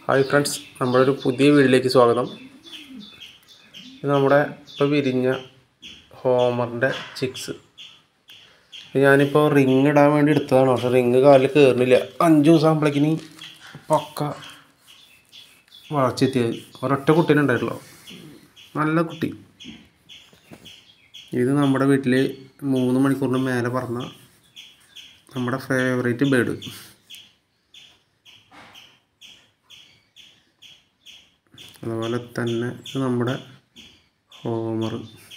Hi friends നമ്മുടെ ഒരു പുതിയ വീഡിയോയിലേക്ക് സ്വാഗതം ഇത് നമ്മുടെ ഇപ്പോൾ വിരിഞ്ഞ ഹോമറിൻ്റെ ചിക്സ് ഞാനിപ്പോൾ റിങ് ഇടാൻ വേണ്ടി എടുത്തതാണ് പക്ഷേ റിങ് കാലിൽ കയറുന്നില്ല അഞ്ച് ദിവസം ആകുമ്പോഴേക്കിനി പക്ക വളച്ചെത്തിയത് ഒരൊറ്റ കുട്ടീനെ ഉണ്ടായിട്ടുള്ളൂ നല്ല കുട്ടി ഇത് നമ്മുടെ വീട്ടിൽ മൂന്ന് മണിക്കൂറിന് മേലെ പറഞ്ഞ നമ്മുടെ ഫേവറേറ്റ് ബേഡ് അതുപോലെ തന്നെ ഇത് നമ്മുടെ ഹോമർ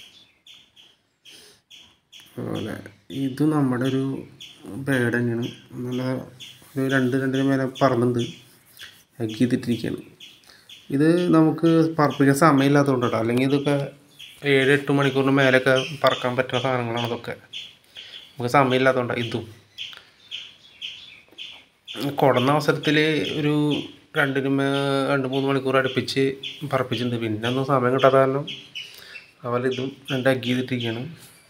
അതുപോലെ ഇത് നമ്മുടെ ഒരു ബേഡ് തന്നെയാണ് നല്ല ഒരു രണ്ട് രണ്ടിന് മേലെ പറന്നുണ്ട് എഗ് ചെയ്തിട്ടിരിക്കുകയാണ് ഇത് നമുക്ക് പറപ്പിക്കാൻ സമയമില്ലാത്തതുകൊണ്ടാണ് അല്ലെങ്കിൽ ഇതൊക്കെ ഏഴ് എട്ട് മണിക്കൂറിന് മേലൊക്കെ പറക്കാൻ പറ്റുന്ന സാധനങ്ങളാണ് അതൊക്കെ നമുക്ക് സമയമില്ലാത്തതുകൊണ്ടാണ് ഇതും കൊടുന്ന അവസരത്തിൽ ഒരു രണ്ടിന് മേ രണ്ട് മൂന്ന് മണിക്കൂർ അടുപ്പിച്ച് പറപ്പിച്ചിട്ടുണ്ട് പിന്നെ ഒന്നും സമയം കിട്ടാത്ത കാരണം അതുപോലെ ഇതും രണ്ട് അഗ് ചെയ്തിട്ടിരിക്കുകയാണ്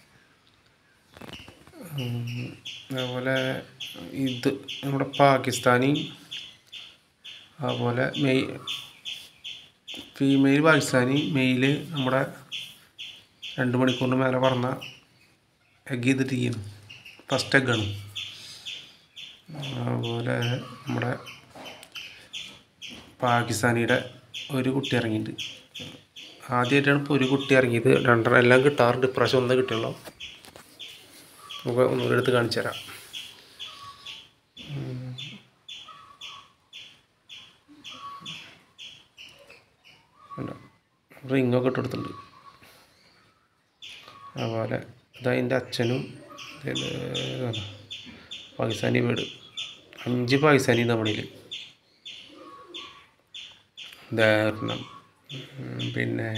ഉം, അതുപോലെ ഇത് നമ്മുടെ പാകിസ്ഥാനി അതുപോലെ മെയ് ഫീമെയിൽ പാകിസ്ഥാനി മെയില് നമ്മുടെ രണ്ട് മണിക്കൂറിന് മേലെ പറഞ്ഞ എഗ് ചെയ്തിട്ടിരിക്കുകയാണ് ഫസ്റ്റ് എഗ്ഗാണ് അതുപോലെ നമ്മുടെ പാകിസ്ഥാനിയുടെ ഒരു കുട്ടി ഇറങ്ങിയിട്ടുണ്ട് ആദ്യമായിട്ടാണ് ഇപ്പോൾ ഒരു കുട്ടി ഇറങ്ങിയത് രണ്ടെണ്ണം എല്ലാം കിട്ടാറുണ്ട് ഇപ്രാവശ്യം ഒന്നേ കിട്ടിയുള്ളൂ നമുക്ക് ഒന്നുകൂടെ എടുത്ത് കാണിച്ചു തരാം റിങ്ങൊക്കെ ഇട്ട് കൊടുത്തിട്ടുണ്ട് അതുപോലെ ഇതതിൻ്റെ അച്ഛനും ഇത് ഇതാണ്. പാകിസ്ഥാനി വീട് അഞ്ച് പാകിസ്ഥാനി നമ്മുടെ കയ്യിൽ ഉദാഹരണം ഉം, പിന്നെ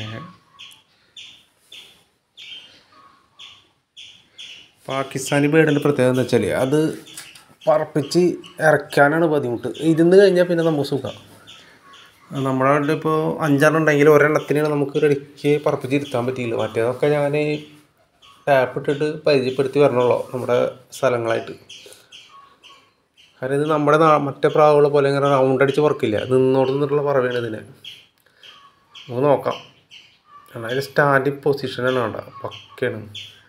പാകിസ്ഥാനി ബേഡിൻ്റെ പ്രത്യേകത എന്താ വെച്ചാൽ അത് പറപ്പിച്ച് ഇറക്കാനാണ് ബുദ്ധിമുട്ട് ഇരുന്ന് കഴിഞ്ഞാൽ പിന്നെ നമുക്ക് സുഖം നമ്മുടെ അവിടെ ഇപ്പോൾ അഞ്ചെണ്ണം ഉണ്ടെങ്കിൽ ഒരെണ്ണത്തിന് നമുക്ക് റെഡിക്ക് പറപ്പിച്ച് ഇരുത്താൻ പറ്റിയില്ല മറ്റേതൊക്കെ ഞാൻ ടാപ്പ് ഇട്ടിട്ട് പരിചയപ്പെടുത്തി വരണുള്ളൂ നമ്മുടെ സ്ഥലങ്ങളായിട്ട് കാരണം ഇത് നമ്മുടെ നാ- മറ്റേ പ്രാവുകളെ പോലെ ഇങ്ങനെ റൗണ്ട് അടിച്ച് പറക്കില്ല നിന്നോട് നിന്നിട്ടുള്ള പറവാണ് ഇതിനെ നമുക്ക് നോക്കാം കാരണം അതിൻ്റെ സ്റ്റാൻഡിങ് പൊസിഷനാണ് വേണ്ട പക്കയാണ്